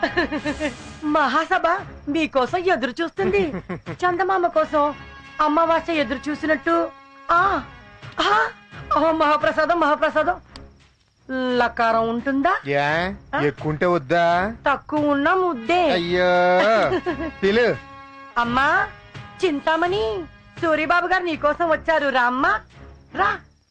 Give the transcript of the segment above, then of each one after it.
మహాసభ మీకోసం ఎదురు చూస్తుంది చందమామ కోసం అమావాస్య ఎదురు చూసినట్టు ఆ ఆ, ఓ మహాప్రసాదం మహాప్రసాదం లకారం ఉంటుందా యా ఎక్కుంటే వద్దా తక్కువ ఉన్న ముద్దే అయ్యో పిలు అమ్మా చింతామణి సూరిబాబు గారు నీకోసం వచ్చారు రా అమ్మా రా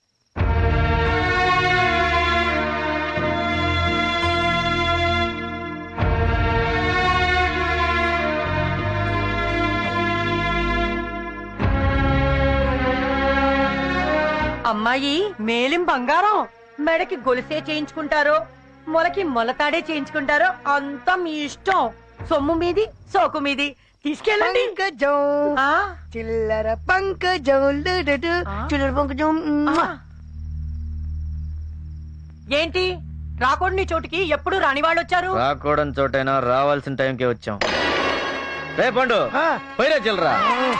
అమ్మాయి మేలిం బంగారం మెడకి గొలుసే చేయించుకుంటారో మొలకి మొలతాడే చేయించుకుంటారో అంతా మీ ఇష్టం సొమ్ము మీది సోకు మీది తీసుకెళ్ళండి పంకజం ఆ చిల్లర పంకజం లుడుడు, ఆ? చిల్లర పంకజం ఆ. ఏంటి రాకూడని చోటుకి ఎప్పుడు రాని వాళ్ళు వచ్చారు రాకూడని చోటైనా రావాల్సిన టైంకి వచ్చాం రే పండు ఆ. పైరా చిల్లరా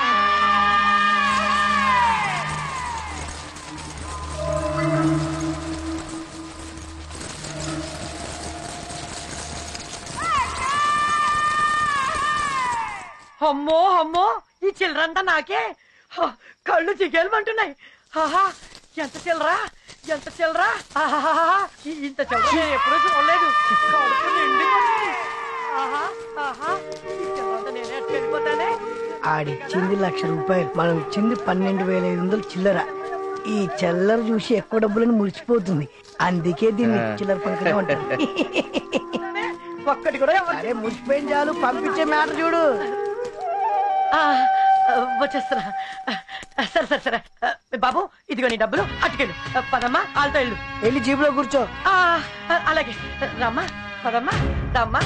అమ్మో అమ్మో ఈ చిల్లరంతా నాకే హ, కళ్ళు చిగేలమంటున్నాయి ఆహా ఎంత చిల్లరా ఎంత చిల్లరా ఆహాహా, ఈ- ఇంత చిల్లర నేను ఎప్పుడూ చూడలేదు కడుపు నిండిపోయింది. ఆహా, ఆహా, ఈ చిల్లరంతా నేనే ఎత్తుకెళ్ళిపోతానే. ఆడిచ్చింది లక్ష రూపాయలు మనం ఇచ్చింది పన్నెండు వేల ఐదు వందలు చిల్లర ఈ చిల్లర చూసి ఎక్కువ డబ్బులను మురిసిపోతుంది అందుకే దీన్ని చిల్లర పంకజం అంటారు ఒక్కటి కూడా ఇవ్వను. అరే మురిసిపోయిన చాలు పంపించే మ్యాటర్ చూడు ఆ, వచ్చేస్తున్నా సరే సరే సరే బాబు ఇదిగో నీ డబ్బులు అటుకెళ్ళు పదమ్మా వాళ్ళతో వెళ్ళు వెళ్ళి జీబులో కూర్చో ఆ, అలాగే రమ్మా పదమ్మా దమ్మా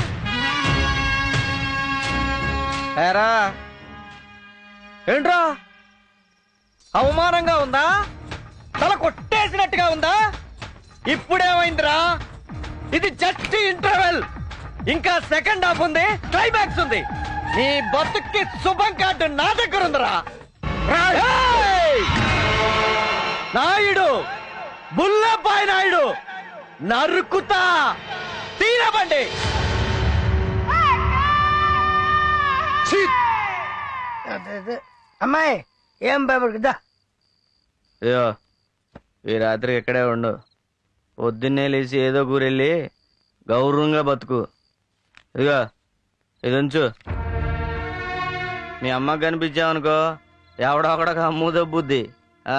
ఏరా ఏంట్రా అవమానంగా ఉందా తల కొట్టేసినట్టుగా ఉందా ఇప్పుడేమైందిరా ఇది జస్ట్ ఇంటర్వెల్ ఇంకా సెకండ్ హాఫ్ ఉంది క్లైమాక్స్ ఉంది నీ బతుక్కి శుభం కార్డు నా దగ్గర ఉందిరా ఏయ్! నాయుడు బుల్లపాయ్ నాయుడు నరుకుతా తీరబండి అదే, అదే. అమ్మాయి ఏం భయపడకుదా అయ్యో ఈ రాత్రి ఇక్కడే ఉండు పొద్దున్నే లేచి ఏదో కూరెళ్ళి గౌరవంగా బతుకు ఇదిగో ఇది ఉంచు మీ అమ్మకి కనిపించావనుకో ఎవడో ఒకడొక అమ్ము దబ్బుద్ది ఆ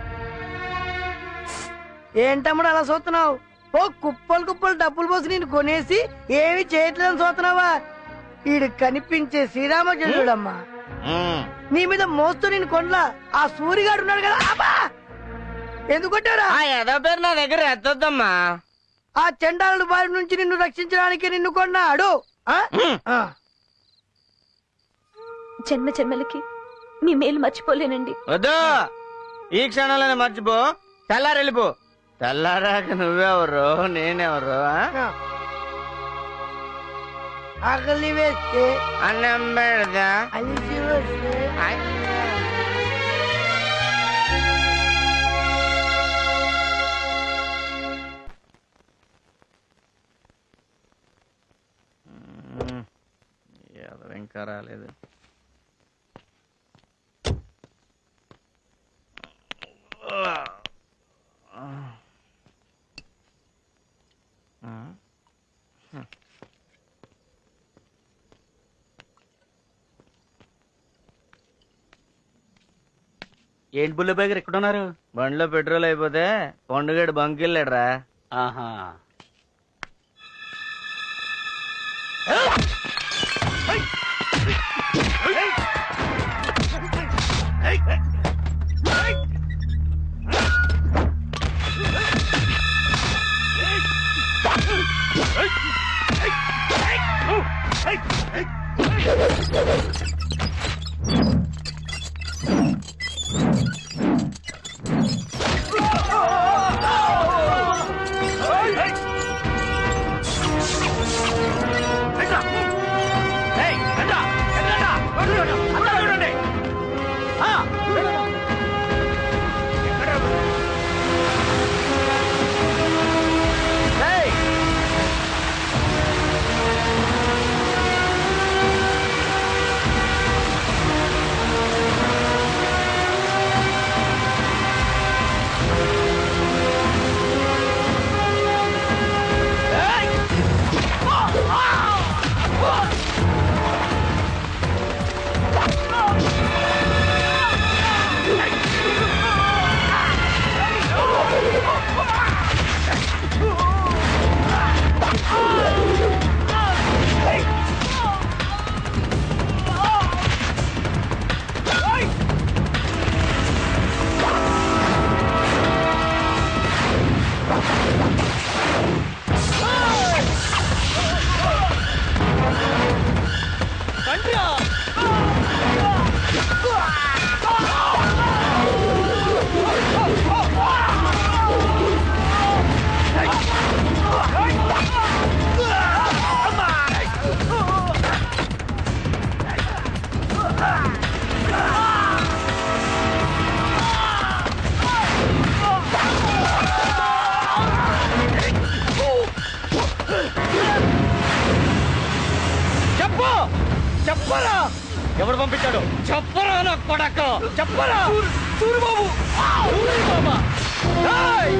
ఏంటమ్ముడు అలా చూస్తున్నావు ఓ కుప్పలు కుప్పలు డబ్బులు పోసి నేను కొనేసి ఏమి చేయట్లేదని చూస్తున్నావా ఈడు కనిపించే శ్రీరామచంద్రుడమ్మా ఉమ్. నీ మీద మోస్తూ నేను కొనలా ఆ సూరిగాడు ఉన్నాడు కదా అబ్బా ఎందుకు కొట్టారా ఆ ఏదో పేరు నా దగ్గర ఎత్తొద్దమ్మా ఆ చండాలుడు బారి నుంచి నిన్ను రక్షించడానికి నిన్ను కొన్నాడు ఆ? ఆ. జన్మ జన్మలకి మీ మేలు మర్చిపోలేనండి వద్దు ఈ క్షణంలోనే మర్చిపో తెల్లారి వెళ్ళిపో తెల్లారాక నువ్వెవరు నేనెవరు ఆ? ఆ. ఆకలి వేస్తే అన్నం పెడదా అలిసి వస్తే ఏదో ఇంకా రాలేదు ఏంటి బుల్ల బేగర్ ఎక్కడ ఉన్నారు బండిలో పెట్రోల్ అయిపోతే పండుగడు బంకిల్లాడ్రా ఆహా ఏయ్! చెప్పరా ఎవడు పంపించాడు చెప్పరా నా కొడక చెప్పరా సూరిబాబు సూరిబాబా ఏయ్!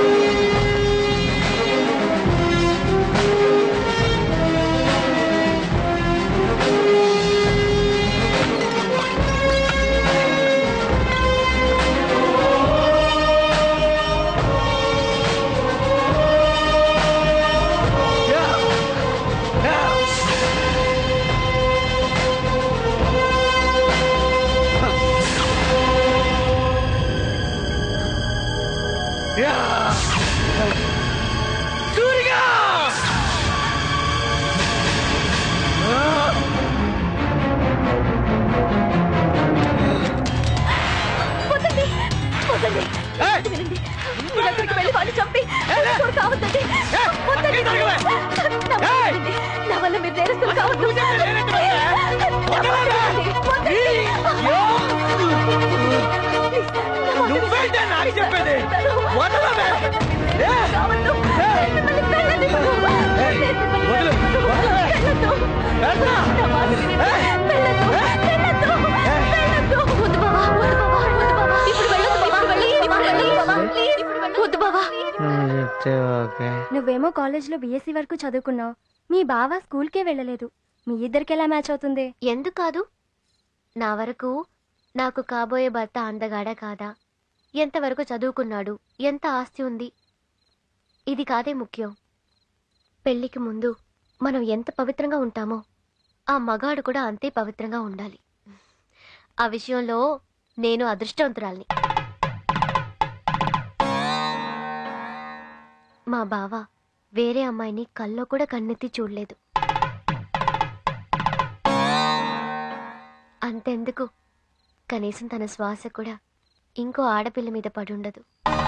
సూరిగా వద్దండి వద్దండి ఏయ్! వినండి మీరందరికి వెళ్ళి వాడిని చంపి నేరస్తులు కావద్దండి వద్దండి పక్కకి జరగవే! నా వల్ల ఏయ్! వినండి. నా వల్ల మీరు నేరస్తులు కావద్దు నువ్వు చెప్పేది నేనెందుకు వినలే? నా మాట వినండి. వద్దండి. నువ్వేంటే నాకు చెప్పేది వదలవే ఏ! కావద్దు. ఏయ్! మిమ్మల్ని వెళ్ళనివ్వను. ఏయ్! నేను మిమ్మల్ని వదిలు, వదలవే. వెళ్ళొద్దు. వెళ్తా. నా మాట వినండి. ఏయ్! వెళ్ళొద్దు. వెళ్ళొద్దు. వెళ్ళొద్దు. వద్దు బావా, వద్దు బావా, వద్దు బావా. ఇప్పుడు వెళ్ళొద్దు బావా. ప్లీజ్, ఇప్పుడు వెళ్ళొద్దు బావా. ప్లీజ్, ఇప్పుడు వెళ్ళొద్దు. వద్దు బావా. నువ్వేమో కాలేజ్లో బీఎస్సీ వరకు చదువుకున్నావు మీ బావ స్కూల్కే వెళ్ళలేదు మీ ఇద్దరికి ఎలా మ్యాచ్ అవుతుంది ఎందుకు కాదు నా వరకు నాకు కాబోయే భర్త అందగాడా కాదా ఎంతవరకు చదువుకున్నాడు ఎంత ఆస్తి ఉంది ఇది కాదే ముఖ్యం పెళ్లికి ముందు మనం ఎంత పవిత్రంగా ఉంటామో ఆ మగాడు కూడా అంతే పవిత్రంగా ఉండాలి ఆ విషయంలో నేను అదృష్టవంతురాల్ని మా బావ వేరే అమ్మాయిని కల్లో కూడా కన్నెత్తి చూడలేదు అంతెందుకు కనీసం తన శ్వాస కూడా ఇంకో ఆడపిల్ల మీద పడుండదు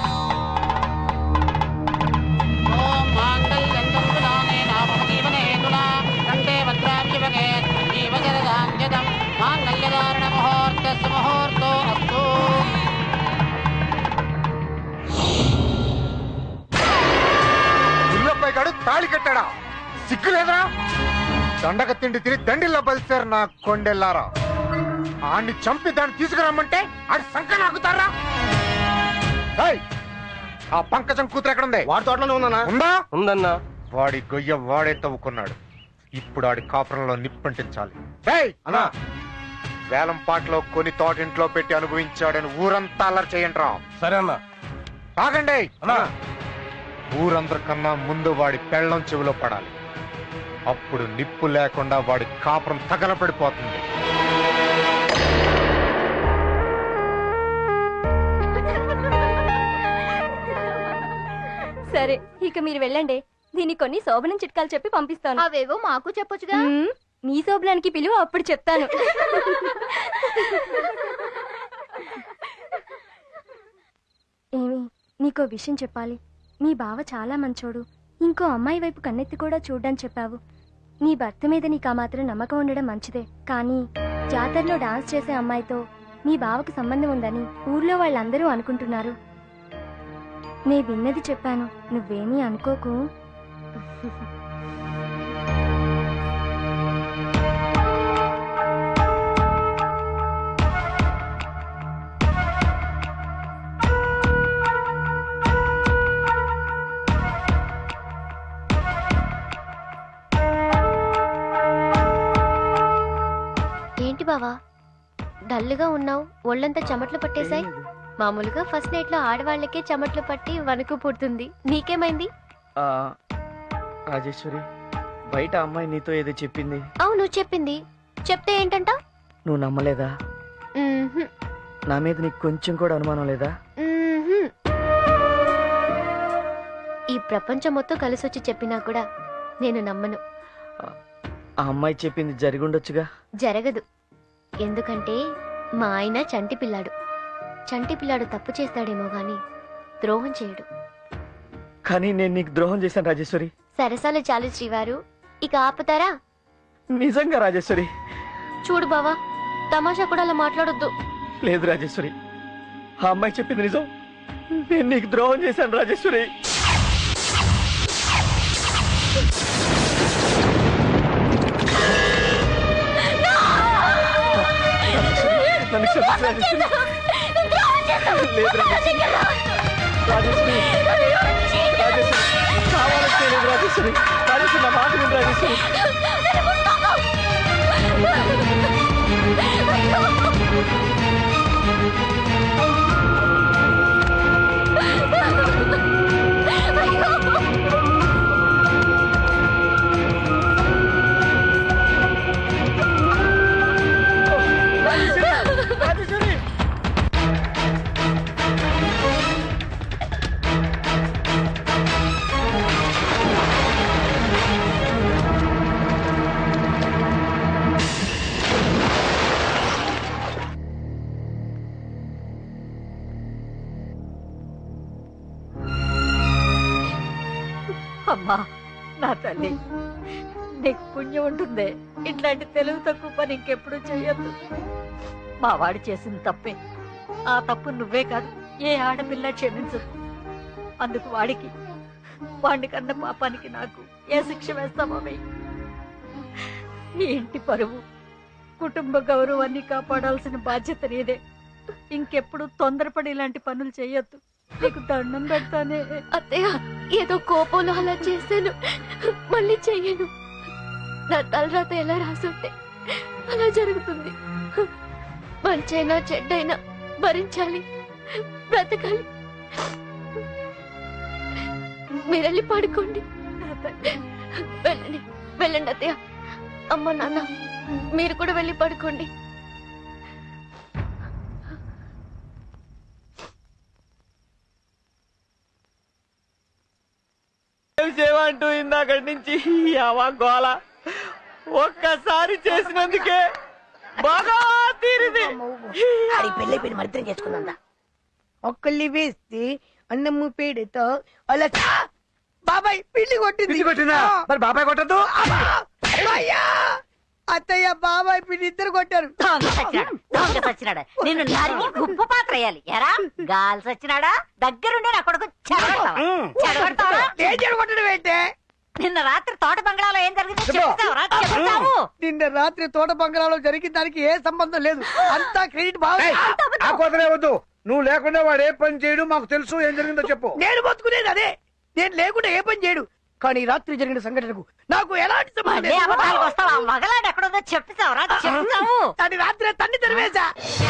ఇల్లపై కాడు తాళి కట్టాడా సిగ్గు లేదురా దండక తిండి తిని దండిల్లో బలిసారు నా కొండెల్లారా ఆడిని చంపి దాన్ని తీసుకురమ్మంటే ఆడి సంక నాకుతారా ఏయ్, ఆ పంకజం కూతురు ఎక్కడ ఉంది వాడి తోటలోనే ఉన్నానా ఉందా ఉందన్నా వాడి గొయ్య వాడే తవ్వుకున్నాడు ఇప్పుడు ఆడి కాపురంలో నిప్పంటించాలి ఏయ్, అన్నా వేలం పాటలో కొని తోటింట్లో పెట్టి అనుభవించాడని ఊరంతా అల్లరి చేయండి రా సరే అన్నా ఆగండి అన్నా ఊరందరికన్నా ముందు వాడి పెళ్ళం చెవిలో పడాలి అప్పుడు నిప్పు లేకుండా వాడి కాపురం తగలబడిపోతుంది సరే ఇక మీరు వెళ్ళండి దీనికి కొన్ని శోభనం చిట్కాలు చెప్పి పంపిస్తాను అవేవో మాకు చెప్పొచ్చుగా మ్మ్, మీ శోభనానికి పిలువ అప్పుడు చెప్తాను ఏమి నీకో విషయం చెప్పాలి మీ బావ చాలా మంచోడు ఇంకో అమ్మాయి వైపు కన్నెత్తి కూడా చూడ్డని చెప్పావు నీ భర్త మీద నీకు ఆ మాత్రం నమ్మకం ఉండడం మంచిదే కానీ జాతరలో డాన్స్ చేసే అమ్మాయితో మీ బావకు సంబంధం ఉందని ఊర్లో వాళ్ళందరూ అనుకుంటున్నారు నే విన్నది చెప్పాను నువ్వేమీ అనుకోకు ఏంటి బావా డల్లుగా ఉన్నావు ఒళ్ళంతా చెమట్లు పట్టేశాయి మామూలుగా ఫస్ట్ నైట్ లో ఆడవాళ్ళకే చెమట్లు పట్టి వణుకు పుడుతుంది నీకేమైంది ఆ, రాజేశ్వరి బయట అమ్మాయి నీతో ఏదో చెప్పింది అవును చెప్పింది చెప్తే ఏంటంట నువ్వు నమ్మలేదా మ్మ్హ్మ్. నా మీద నీకు కొంచెం కూడా అనుమానం లేదా మ్మ్హ్మ్. ఈ ప్రపంచం మొత్తం కలిసొచ్చి చెప్పినా కూడా నేను నమ్మను ఆ అమ్మాయి చెప్పింది జరిగి ఉండొచ్చుగా జరగదు ఎందుకంటే మా ఆయన చంటి పిల్లాడు చంటి పిల్లాడు తప్పు చేస్తాడేమో గాని ద్రోహం చేయడు కానీ నేను నీకు ద్రోహం చేశాను రాజేశ్వరి సరసాలు చాలు శ్రీవారు ఇక ఆపుతారా నిజంగా రాజేశ్వరి చూడు బావా తమాషా కూడా అలా మాట్లాడొద్దు లేదు రాజేశ్వరి ఆ అమ్మాయి చెప్పింది నిజం నేను నీకు ద్రోహం చేశాను రాజేశ్వరి No! రాజేశ్వరి లేదు రాజేశ్వరి రాజేశ్వరి రాజేశ్వరి కావాలంటే లేదు రాజేశ్వరి రాజేశ్వరి నా మాట విను రాజేశ్వరి రాజేశ్వరి అమ్మా నా తల్లి నీకు పుణ్యం ఉంటుంది ఇట్లాంటి తెలుగు తక్కువ పని ఇంకెప్పుడు చెయ్యొద్దు మా వాడు చేసిన తప్పే ఆ తప్పు నువ్వే కాదు ఏ ఆడపిల్ల క్షమించదు అందుకు వాడికి వాడిని కన్న పాపానికి నాకు ఏ శిక్ష వేస్తామో వెయ్యి ఈ ఇంటి పరువు కుటుంబ గౌరవాన్ని కాపాడాల్సిన బాధ్యత నీదే ఇంకెప్పుడు తొందరపడి ఇలాంటి పనులు చెయ్యొద్దు నీకు దండం పెడతానే అత్తయ్య ఏదో కోపంలో అలా చేశాను మళ్ళీ చెయ్యను నా తలరాత ఎలా రాసుంటే అలా జరుగుతుంది మంచైనా చెడ్డైనా భరించాలి బ్రతకాలి మీరెళ్ళి పడుకోండి వెళ్ళండి వెళ్ళండి అత్తయ్య అమ్మ నాన్న మీరు కూడా వెళ్ళి పడుకోండి సేవ అంటూ ఇందాకటి నుంచి అవా గోల ఒక్కసారి చేసినందుకే బాగా తీరింది ఆడి పెళ్ళైపోయిన మరిద్దరం చేసుకుందా ఒక్కళ్ళి వేస్తే అన్నము పేడతో అలా చా! బాబాయ్ పిండి కొట్టింది పిచ్చి కొట్టిందా ఆ! మరి బాబాయ్ కొట్టద్దు అమ్మా! అయ్యా! అత్తయ్య బాబాయ్ పిండి ఇద్దరు కొట్టారు దొంగ సచ్చినాడు దొంగ సచ్చినాడు నిన్ను నరికి గుప్పు పాత్ర వేయాలి ఎరా గాలి సచ్చినాడా దగ్గరుండి నా కొడుకు చెడగొడతావా చెడగొడతావా ఏం చెడగొట్టడం ఏంటే నిన్న రాత్రి తోట బంగ్లాలో ఏం జరిగిందో చెప్తావురా చెప్తావు నిన్న రాత్రి తోట బంగారాలో జరిగిన దానికి ఏ సంబంధం లేదు అంతా క్రెడిట్ బాగా ఆ కోతనే వద్దు నువ్వు లేకుండా వాడు ఏ పని చేయడు మాకు తెలుసు ఏం జరిగిందో చెప్పు నేను బతుకునేది అదే నేను లేకుండా ఏ పని చేయడు కానీ రాత్రి జరిగిన సంఘటనకు నాకు ఎలాంటి సంబంధం మళ్ళీ లేదు. అబద్ధాలకు వస్తావా మగలాడు ఎక్కడుందో చెప్తావురా చెప్తావు దాని రాత్రి తన్ని తెరివేశా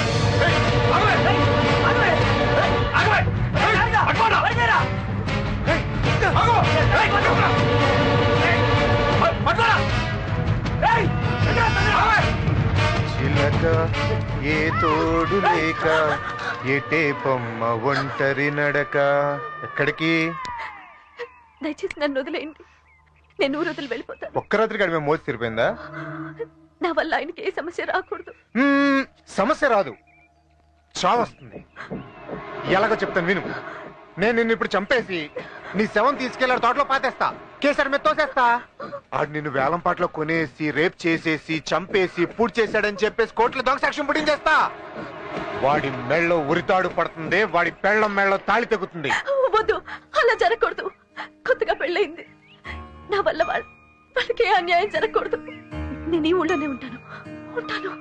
చిలక ఏ తోడు లేక ఎటే పొమ్మ ఒంటరి నడక ఎక్కడికి దయచేసి నన్ను వదిలేయండి నేను ఊరు వదిలి వెళ్ళిపోతాను ఒక్క రాత్రి గడిమే మోసి తిరిపోయిందా నా వల్ల ఆయనకి ఏ సమస్య రాకూడదు మ్మ్, సమస్య రాదు చావస్తుంది ఎలాగో చెప్తాను విను నేను నిన్ను ఇప్పుడు చంపేసి నీ శవం తీసుకెళ్లాడు తోటలో పాతేస్తా కేసరి మీద తోసేస్తా ఆడు నిన్ను వేలం పాటలో కొనేసి రేప్ చేసేసి చంపేసి పూర్తి చేశాడని చెప్పేసి కోర్టులో దొంగ సాక్ష్యం పుట్టించేస్తా వాడి మెళ్ళో ఉరితాడు పడుతుంది వాడి పెళ్ళం మెళ్ళో తాళి తెగుతుంది వద్దు అలా జరగకూడదు కొత్తగా పెళ్ళయింది నా వల్ల వాళ్ళ వాళ్ళకి ఏ అన్యాయం జరగకూడదు నేను ఈ ఊళ్ళోనే ఉంటాను ఉంటాను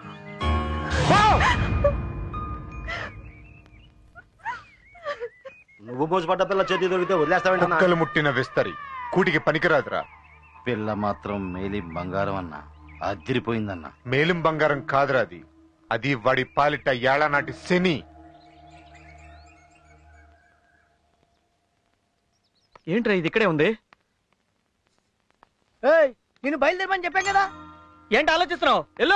నువ్వు మోసపడ్డ పిల్ల చేతి దొరికితే వదిలేస్తావేంటన్నా కుక్కలు ముట్టిన విస్తరి కూటికి పనికిరాదురా పిల్ల మాత్రం మేలి బంగారం అన్న అదిరిపోయిందన్న మేలిం బంగారం కాదురా అది అది వాడి పాలిట ఏళనాటి శని ఏంట్రా ఇది ఇక్కడే ఉంది ఏయ్, నేను బయలుదేరమని చెప్పాను కదా ఏంటి ఆలోచిస్తున్నావు ఎల్లో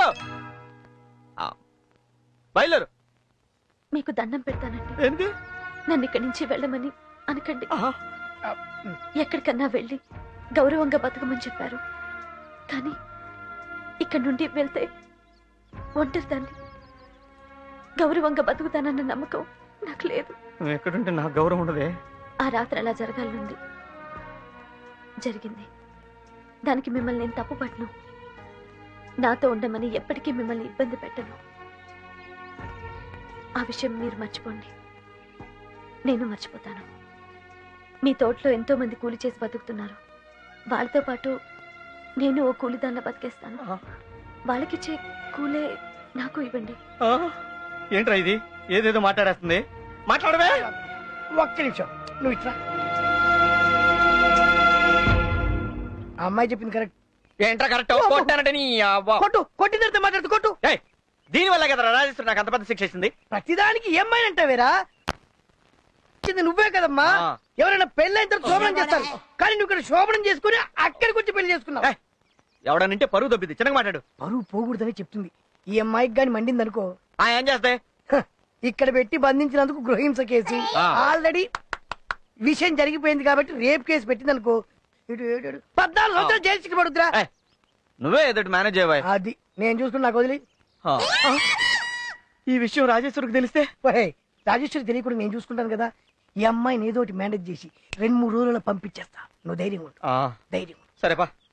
బయలుదేరు మీకు దండం పెడతానండి ఏంటి నన్ను ఇక్కడి నుంచి వెళ్ళమని అనకండి ఆహా. ఎక్కడికన్నా వెళ్ళి గౌరవంగా బతకమని చెప్పారు కానీ ఇక్కడి నుండి వెళ్తే ఒంటరి దాన్ని గౌరవంగా బతుకుతానన్న నమ్మకం నాకు లేదు నువ్వు ఎక్కడుంటే నాకు గౌరవం ఉండదే ఆ రాత్రి అలా జరగాలనుంది జరిగింది దానికి మిమ్మల్ని నేను తప్పు పట్టను నాతో ఉండమని ఎప్పటికీ మిమ్మల్ని ఇబ్బంది పెట్టను ఆ విషయం మీరు మర్చిపోండి నేను మర్చిపోతాను మీ తోటలో ఎంతో మంది కూలి చేసి బతుకుతున్నారు వాళ్ళతో పాటు నేను ఓ కూలిదాన్లా బతికేస్తాను వాళ్ళకిచ్చే కూలే నాకు ఇవ్వండి ఏంట్రా ఇది ఏదేదో మాట్లాడేస్తుంది మాట్లాడవే ఒక్క నిమిషం నువ్వు ఇట్లా ఆ అమ్మాయి చెప్పింది కరెక్ట్ ఏంట్రా కరెక్ట్ కొట్టానంటే నీ అవ్వ. కొట్టు కొట్టిన తర్వాత మాట్లాడుతూ కొట్టు ఏయ్, దీని వల్ల కదా రాజేశ్వరి నాకు అంత పెద్ద శిక్ష ఇచ్చింది ప్రతిదానికి ఏమైనా అంటావేరా ఇచ్చింది నువ్వే కదమ్మా ఆ. ఎవరైనా పెళ్ళైన తర్వాత శోభనం చేస్తారు కానీ నువ్వు ఇక్కడ శోభనం చేసుకుని అక్కడికి వచ్చి పెళ్లి చేసుకున్నావు ఏయ్, ఎవడనంటే పరువు దొబ్బింది చిన్నగా మాట్లాడు పరువు పోకూడదని చెప్తుంది ఈ అమ్మాయికి గాని మండింది అనుకో ఆ ఏం చేస్తే ఇక్కడ పెట్టి బంధించినందుకు గృహహింస కేసు ఆ. ఆల్రెడీ విషయం జరిగిపోయింది కాబట్టి రేప్ కేసు పెట్టింది అనుకో ఇటు ఇటు ఇటు. పద్నాలుగు సంవత్సరాలు జైలు శిక్ష పడుతురా ఏయ్, నువ్వే ఏదో మేనేజ్ చేయవా అది నేను చూసుకుని నాకు వదిలి ఈ విషయం రాజేశ్వరికి తెలిస్తే ఓయ్, రాజేశ్వరి తెలియకుండా నేను చూసుకుంటాను కదా ఈ అమ్మాయిని ఏదో ఒకటి మేనేజ్ చేసి రెండు మూడు రోజుల్లో పంపించేస్తా నువ్వు ధైర్యం ఉండు ఆ, ధైర్యం ఉండు. సరేపా